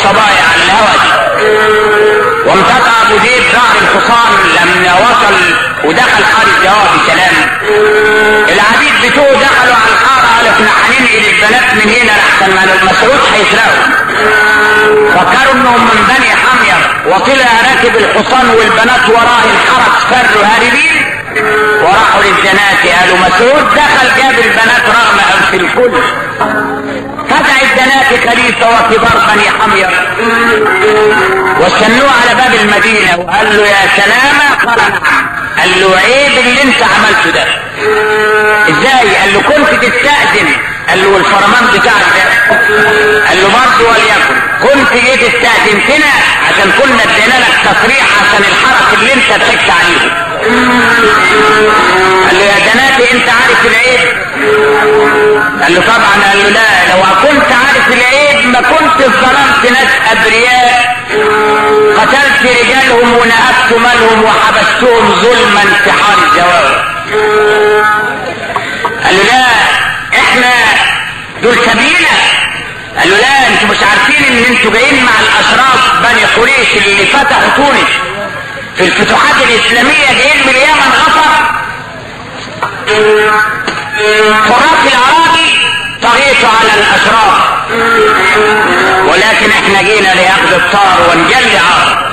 الصبايا على الهوى دي وامتقى ابو زيد ظهر الحصان لما وصل ودخل حار الجواب بسلام العبيد بتوعه دخلوا على الحاره قالوا احنا هننقل البنات من هنا لحسن ما المسعود هيسرقوا فكروا انهم من بني حمير وطلع راكب الحصان والبنات وراه الحرس فروا هاربين وراحوا للزنات قالوا مسعود دخل جاب البنات رغم انف الكل فزع الزنات خليفة وكبار بني حمير واستنوه على باب المدينة وقال له يا سلامة قال نعم قال له عيب اللي انت عملته ده ازاي قال له كنت تستأذن قال له الفرمان بتاعك ده قال له برضه وليكن كنت جيت استأذنتنا عشان كنا ادينا لك تصريح عشان الحرس اللي انت ضحكت عليه قال له يا جناتي انت عارف العيب قال له طبعا قال له لا لو كنت عارف العيب ما كنت ظلمت ناس ابرياء قتلت رجالهم ونهبت مالهم وحبستهم ظلما في حال الجواب قال له لا احنا دول سبيلة قال له لا انتوا مش عارفين ان انتوا جايين مع الاشراف بني قريش اللي فتحوا تونس في الفتوحات الاسلامية جايين من اليمن غفر تراث العربي طغيتوا على الاشراف ولكن احنا جينا لياخذ الطار ونجلي عار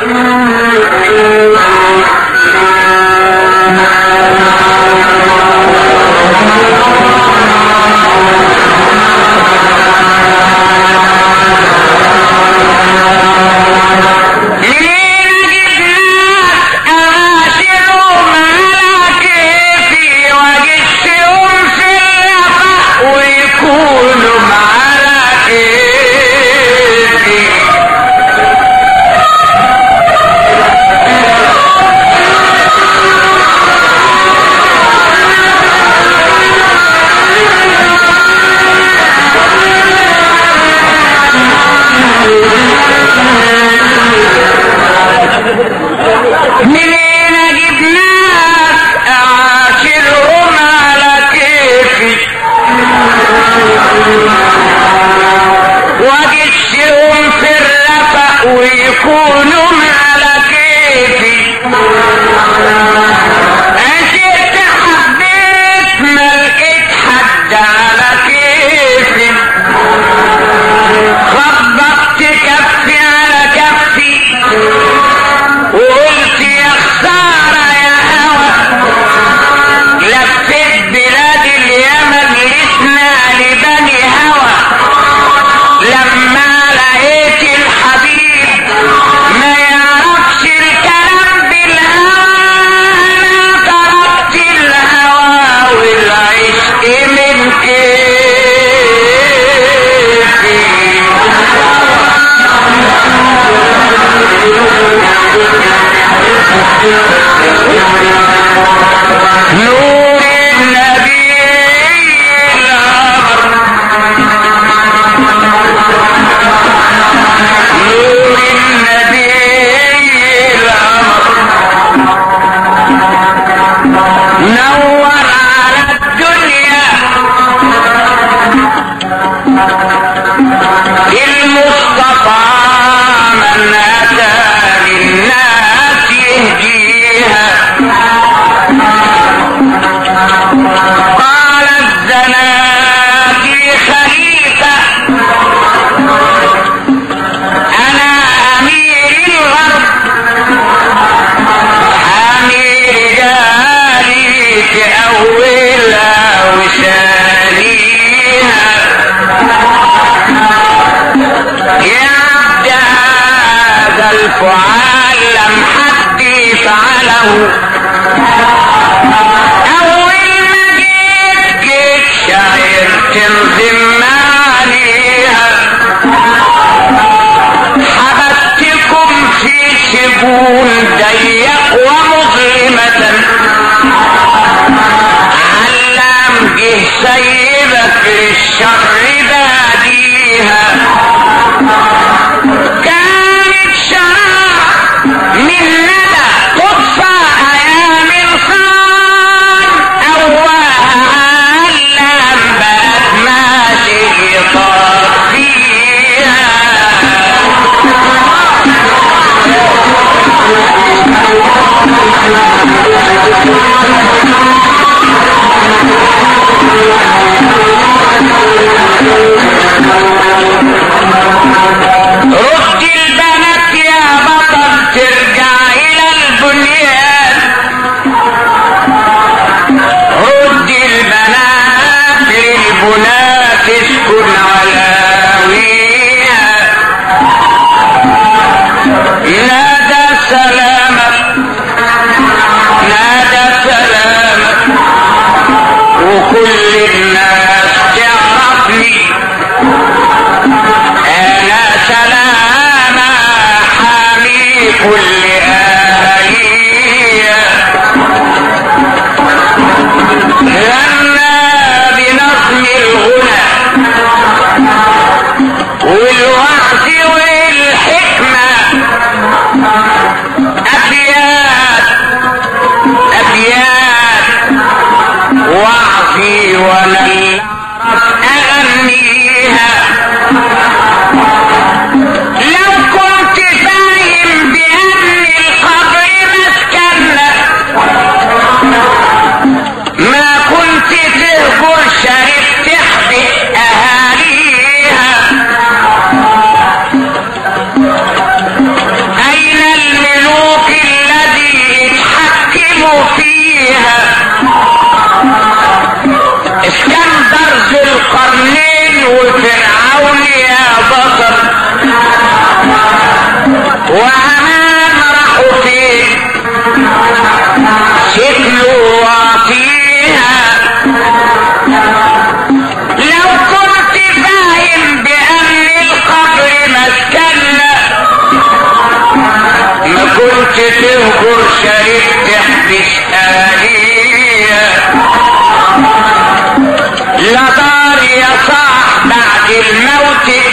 ويكونوا معنا كيفي منين اجيب ناس اعاشرهم على كيفي واجسهم في الرفق ويكونوا على كيفي عشت حبيت ما لقيت حد على كيفي خبطت كفي على كفي وقلت يا خسارة يا هوى لفيت بلاد اليمن لسنا لبني هوى لما لقيت الحبيب ما يعرفش الكلام بالهوى انا تركت الهوى والعشق من كيفي نور النبي الأمر نور النبي الأمر نور على الدنيا المصطفى من أتى للناس يهديها قال الزنادي خليفة أنا أمير الغرب حامي رجالي تأولها وشاليها يا عبد هذا الفعال لم حد يفعله أول ما جيت جيت شاعر تنزم عليها حبستكم في سجون ضيق ومظلمة علام جه سيبك للشر باديها كانت شراب من ندى تطفى ايام الخان اواها علام بقت ماشي يطار فيها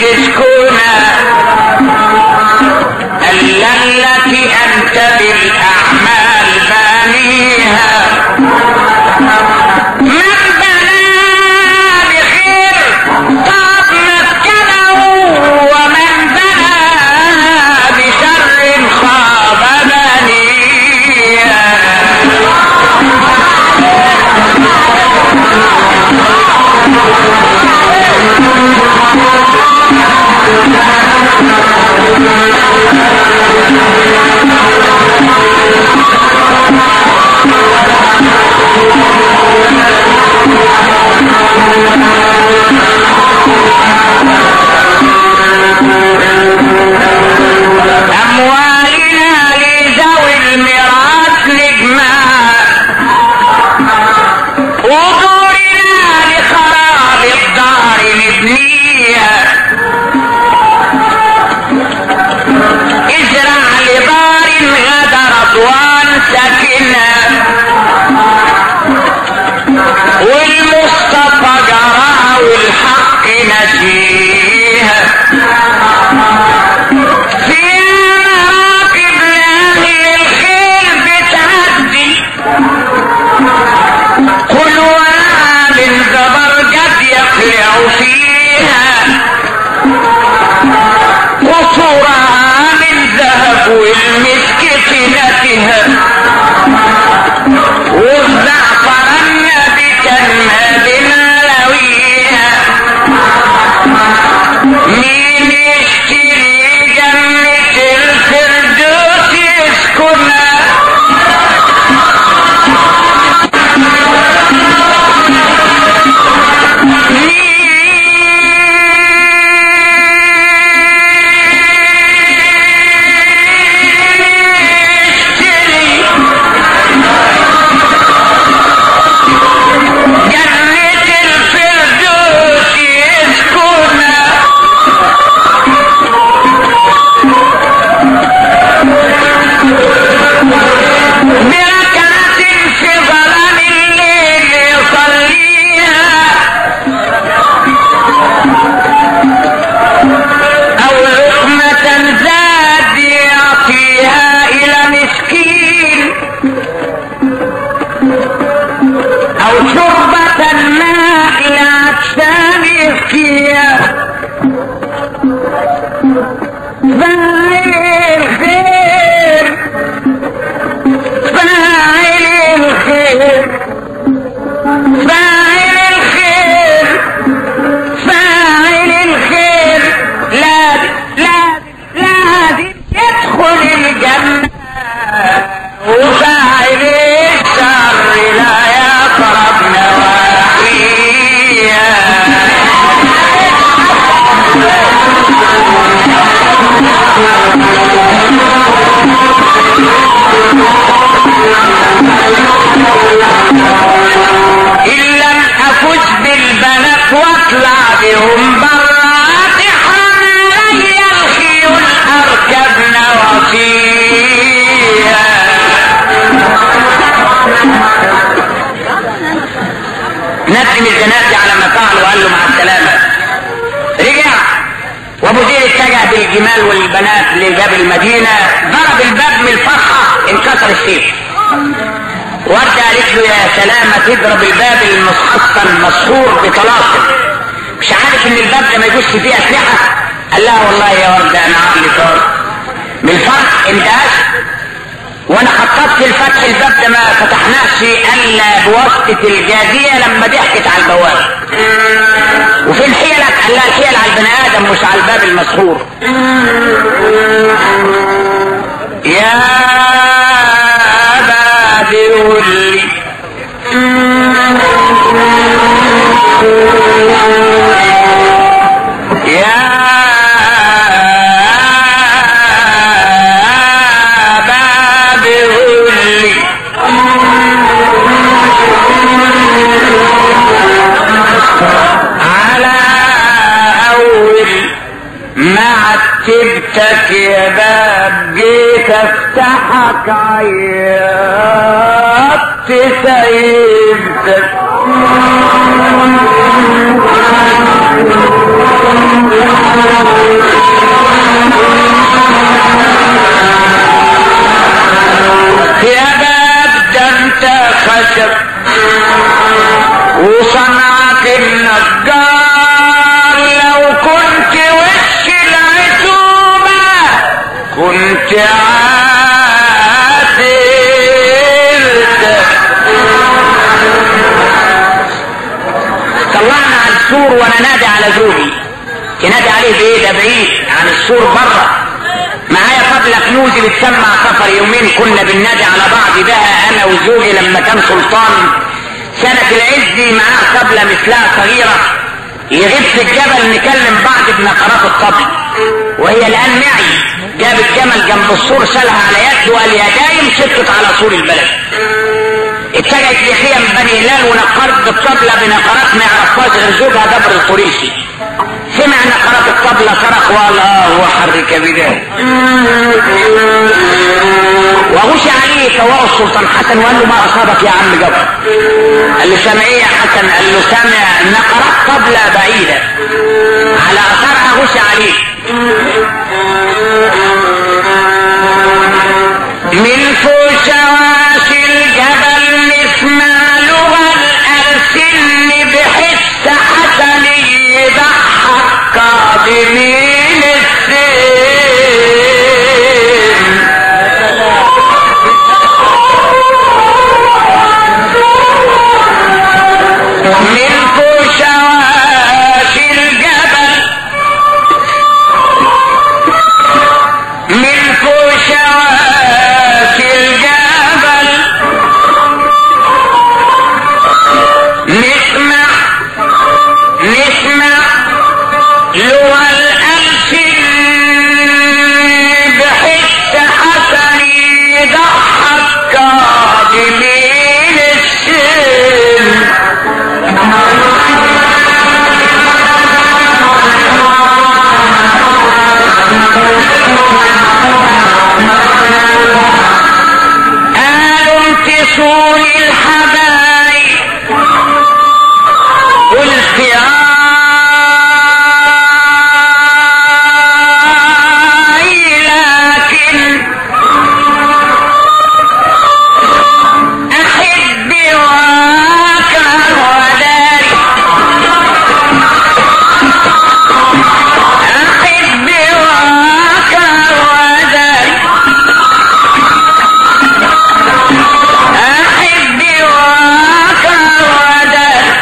تسكنها الا التي انت بالاعمال بانيها من بنى بخير طاب مسكنه ومن بنى بشر خاب بنيها أموالنا لذوي الميراث نجمعها ودورنا لخراب الدار نبنيها ازرع لدار غدا رضوان ساكنها والمصطفى جراها والحق نسيها في مراكب لأهل الخير بتعدي قلوها من زبرجد يقلع فيها قصورها من ذهب والمسك تنتها والزعفران بكلمة بنلويها مين يشتري جنة الفردوس يسكنها يشتري جنة الفردوس يسكنها بركعة في ظلام الليل يصليها أو لقمة زاد يعطيها إلى مسكين أو شربة ماء إلى عطشان يسقيها فاعل الخير فاعل الخير فاعل الخير فاعل الخير لازم لازم لازم يدخل الجنة وفاعل الشر لا يقرب نواحيها إن لم أفز بالبنات واطلع بهم برات حملي الخيول أركبن وفيها نسم الجنازة على ما فعل وقال له مع السلامة رجع وابو زيد اتجه بالجمال والبنات لباب المدينة ضرب الباب من الفرحة انكسر السيف وردة قالت له يا سلامة تضرب الباب المحصن مسحور بطلاسم مش عارف ان الباب ده ما يجوش فيه اسلحة قال لها والله يا وردة انا عقلي طار من الفرح اندهش وانا خططت الفتح الباب ده ما فتحناش الا بواسطة الجازية لما ضحكت على البوابة وفين حيلك قال لها الحيل على البني ادم مش على الباب المسحور يا بادي قولي يا بادي قولي على اول ما عتبتك يا باب جيت افتحك عيطت سيبتك تنادي عليه بايه ده بعيد عن السور بره معايا قبل كنوزي بتسمع سفر يومين كنا بننادي على بعض بها انا وزوجي لما كان سلطان سنة العز معاه قبلة مثلها صغيرة يغيب في الجبل نكلم بعض بنقرات الطبل وهي الان معي جاب الجمل جنب السور شالها على يده وقال يا دايم شطت على سور البلد اتجهت لخيم بني هلال ونقرت بالطبلة بنقرات ما يعرفهاش غير زوجها دبر القريشي سمع نقرات الطبلة صرخ وقال اه وحرك بداية وغشي عليه فواه السلطان حسن وقال له ما اصابك يا عم جبر قال له سامع ايه يا حسن قال له سامع نقرات طبلة بعيدة على اثرها غشي عليه من فوق شواش الجبل نسمع لغة الأرسل بحس حسن يضحك قادمين السن من فوق شواش الجبل من فوق شواش الجبل نسمع نسمع لغة الأمثل بحس حسن يضحك قادمين السن قالوا امتصون الحبايب قلت آي لكن أحب واكره وداري أحب واكره وداري أحب واكره وداري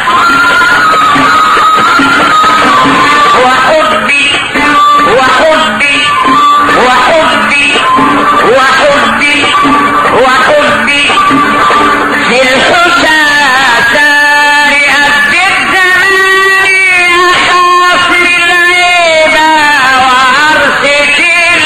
وحبي وحبي وحبي وحبي وحبي في الحسى ساري قد الزمان أخاف من العيبة وعرسة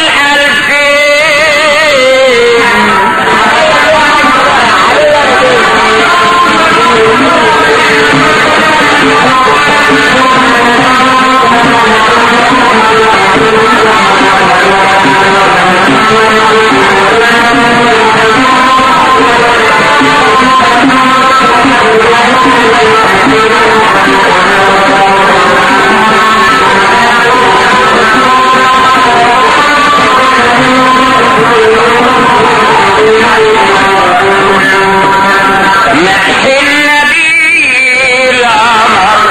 مدح النبي القمر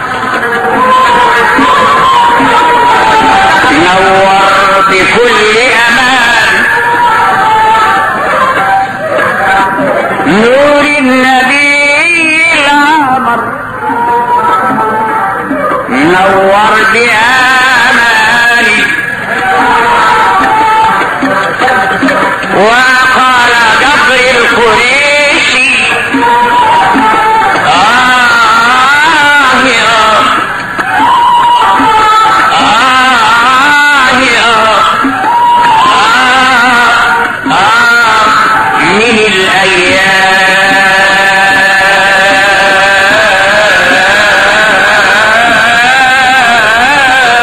نور بكل امان نور النبي القمر نور باماني وقال جبر القريشي آه يا آه يا آه آه من الأيام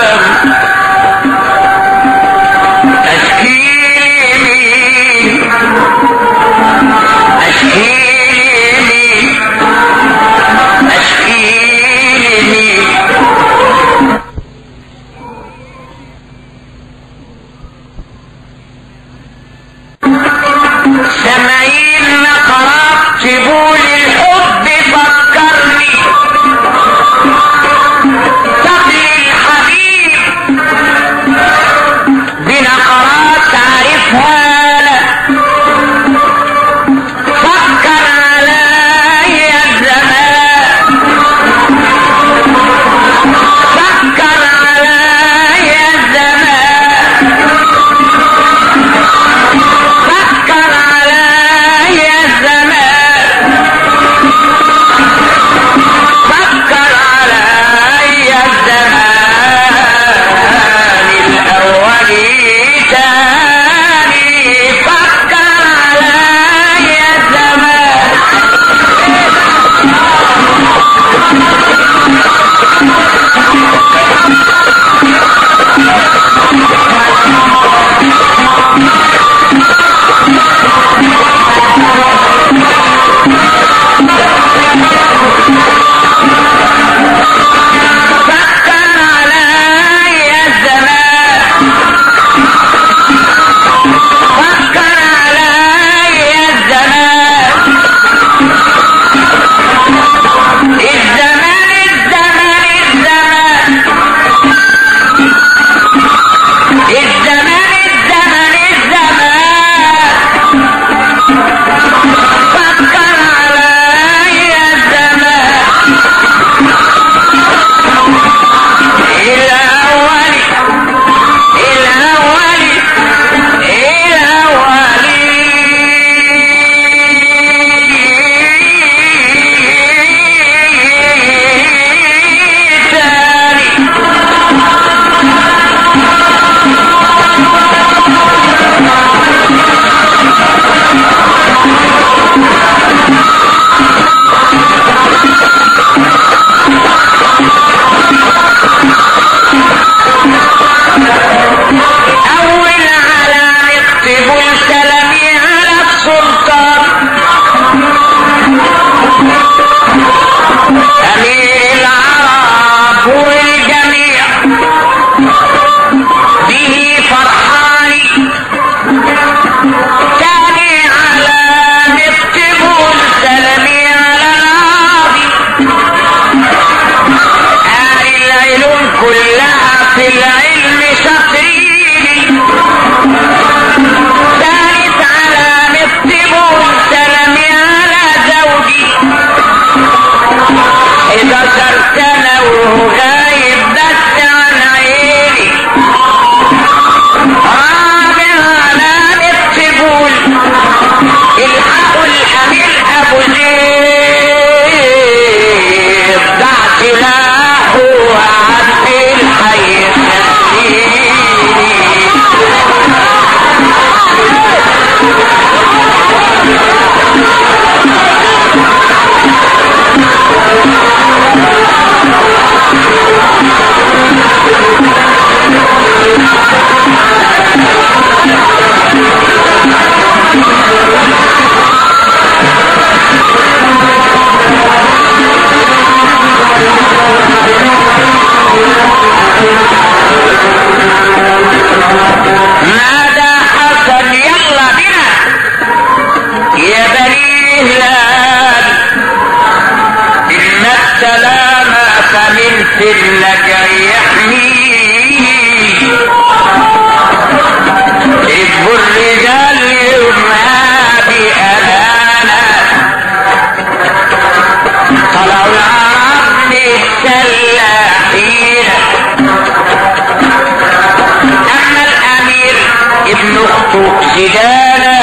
بنته زيدانة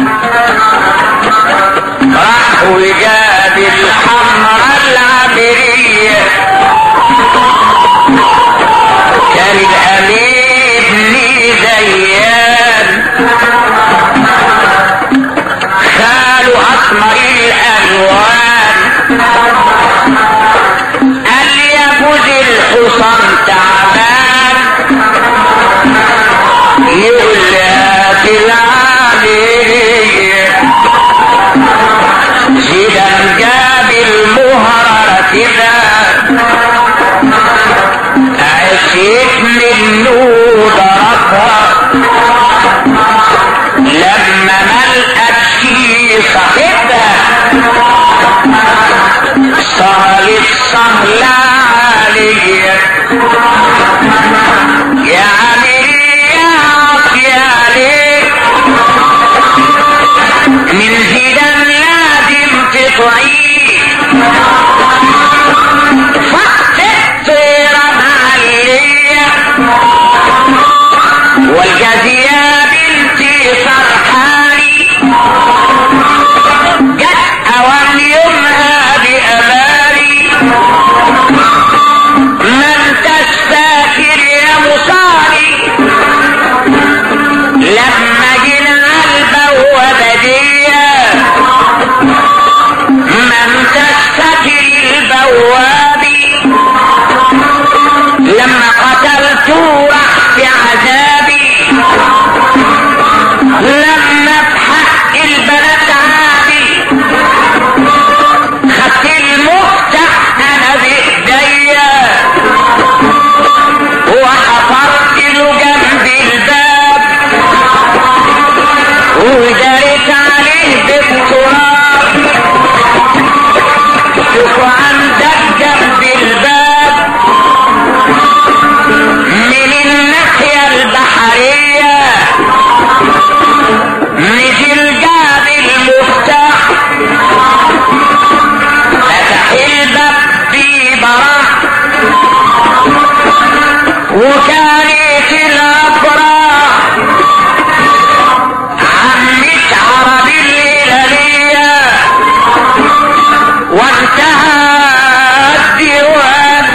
راح وجاب الحمرا العمرية كان الأمير لي زيان خاله أسمر الألوان قال لي يا جوز الحصان تعبان يقول لها في العملية زيدان جاب المهرة كده عشيت منه ضربها لما ملقتش صاحبها صارت سهلة عليا يا عمرية عافية عليك من زيدان لازم تطعيه فقدت معلية والجزية بنتي فرحاني جت أوان يومها بأماني ما انتش فاكر يا مصاري لما جينا البوابة دي ما انتش فاكر البوابي لما قتلت راح في عذابي لما بحق البنات عادي خدت المفتاح انا بايديا وحفرت له جنب الباب ودارت عليه بالتراب شوف عندك جنب الباب من الناحية البحرية نزل جاب المفتاح فتح الباب في براح وكانت الافراح عمت عربي الليلانية وانتهى الديوان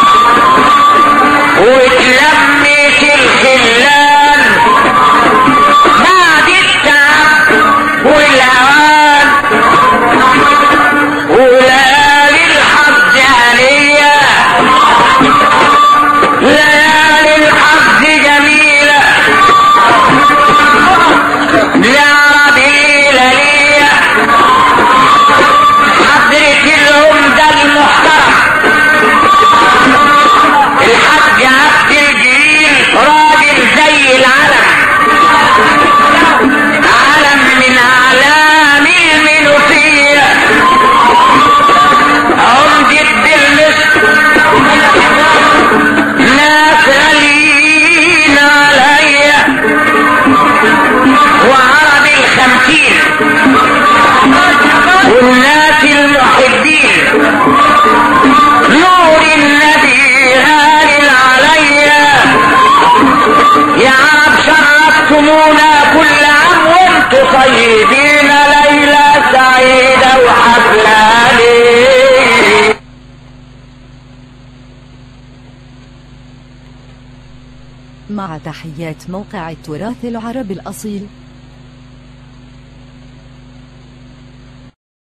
واتلمت الخلان بعد التعب والهوان وليالي الحظ عليا ليالي الحظ جميلة لعربي ليا حضرة العمدة المحترم الحاج عبد الجليل راجل زي العلم علم من اعلام المنوفية عمدة بالمصر ناس غاليين عليا وعرب الخمسين والناس المحبين نور النبي غالي عليا يا عرب شرفتمونا كل عام وانتم طيبين ليلة سعيدة وحفلة ليه مع تحيات موقع التراث العربي الأصيل